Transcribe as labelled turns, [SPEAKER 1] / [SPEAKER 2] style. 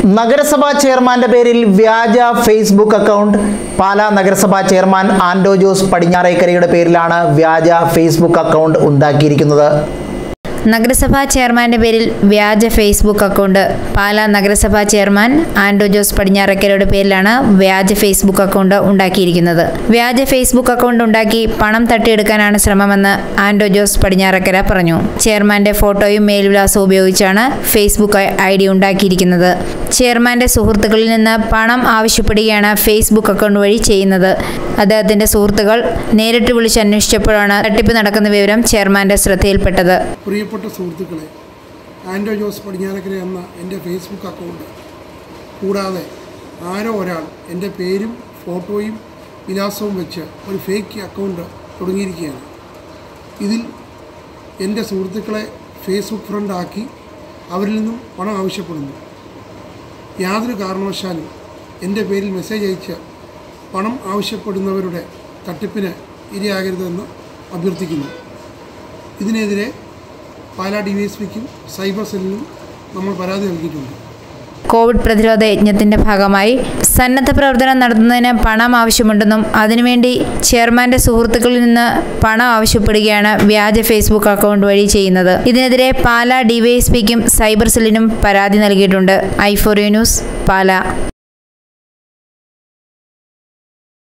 [SPEAKER 1] നഗരസഭാ ചെയർമാന്റെ പേരിൽ വ്യാജ ഫേസ്ബുക്ക് അക്കൗണ്ട് പാലാ നഗരസഭാ ചെയർമാൻ ആൻഡോ ജോസ് പടിഞ്ഞാറേക്കരയുടെ പേരിലാണ് വ്യാജ ഫേസ്ബുക്ക് അക്കൗണ്ട് ഉണ്ടാക്കിയിരിക്കുന്നത്
[SPEAKER 2] നഗരസഭാ ചെയർമാന്റെ പേരിൽ വ്യാജ ഫേസ്ബുക്ക് അക്കൗണ്ട് പാലാ നഗരസഭാ ചെയർമാൻ ആൻഡോ ജോസ് പടിഞ്ഞാറക്കരയുടെ പേരിലാണ് വ്യാജ ഫേസ്ബുക്ക് അക്കൗണ്ട് ഉണ്ടാക്കിയിരിക്കുന്നത് വ്യാജ ഫേസ്ബുക്ക് അക്കൗണ്ട് ഉണ്ടാക്കി പണം തട്ടിയെടുക്കാനാണ് ശ്രമമെന്ന് ആൻഡോ ജോസ് പടിഞ്ഞാറക്കര പറഞ്ഞു ചെയർമാന്റെ ഫോട്ടോയും മേൽവിലാസവും ഉപയോഗിച്ചാണ് ഫേസ്ബുക്ക് ഐ ഡി ഉണ്ടാക്കിയിരിക്കുന്നത് ചെയർമാന്റെ സുഹൃത്തുക്കളിൽ നിന്ന് പണം ആവശ്യപ്പെടുകയാണ് ഫേസ്ബുക്ക് അക്കൗണ്ട് വഴി ചെയ്യുന്നത് അദ്ദേഹത്തിന്റെ സുഹൃത്തുക്കൾ നേരിട്ട് വിളിച്ച് അന്വേഷിച്ചപ്പോഴാണ് തട്ടിപ്പ് നടക്കുന്ന വിവരം ചെയർമാന്റെ ശ്രദ്ധയിൽപ്പെട്ടത്
[SPEAKER 3] പ്രിയപ്പെട്ട സുഹൃത്തുക്കളെ ആൻഡോ ജോസ് പടിഞ്ഞാറക്കര എന്ന എൻ്റെ ഫേസ്ബുക്ക് അക്കൗണ്ട് കൂടാതെ ആരോ ഒരാൾ എൻ്റെ പേരും ഫോട്ടോയും വിലാസവും വെച്ച് ഒരു ഫേക്ക് അക്കൗണ്ട് തുടങ്ങിയിരിക്കുകയാണ് ഇതിൽ എൻ്റെ സുഹൃത്തുക്കളെ ഫേസ്ബുക്ക് ഫ്രണ്ട് ആക്കി അവരിൽ നിന്നും പണം ആവശ്യപ്പെടുന്നു യാതൊരു കാരണവശാലും എൻ്റെ പേരിൽ മെസ്സേജ് അയച്ച് പണം ആവശ്യപ്പെടുന്നവരുടെ തട്ടിപ്പിന് ഇരയാകരുതെന്ന് അഭ്യർത്ഥിക്കുന്നു ഇതിനെതിരെ പാലാ ഡി വൈ എസ് പിക്കും സൈബർ സെല്ലിനും നമ്മൾ പരാതി നൽകിയിട്ടുണ്ട്
[SPEAKER 2] കോവിഡ് പ്രതിരോധ യജ്ഞത്തിന്റെ ഭാഗമായി സന്നദ്ധ പ്രവർത്തനം നടത്തുന്നതിന് പണം ആവശ്യമുണ്ടെന്നും അതിനുവേണ്ടി ചെയർമാന്റെ സുഹൃത്തുക്കളിൽ നിന്ന് പണം ആവശ്യപ്പെടുകയാണ് വ്യാജ ഫേസ്ബുക്ക് അക്കൗണ്ട് വഴി ചെയ്യുന്നത് ഇതിനെതിരെ പാലാ ഡിവൈഎസ്പിക്കും സൈബർ സെല്ലിനും പരാതി നൽകിയിട്ടുണ്ട് ഐ ഫോർ ന്യൂസ് പാലാ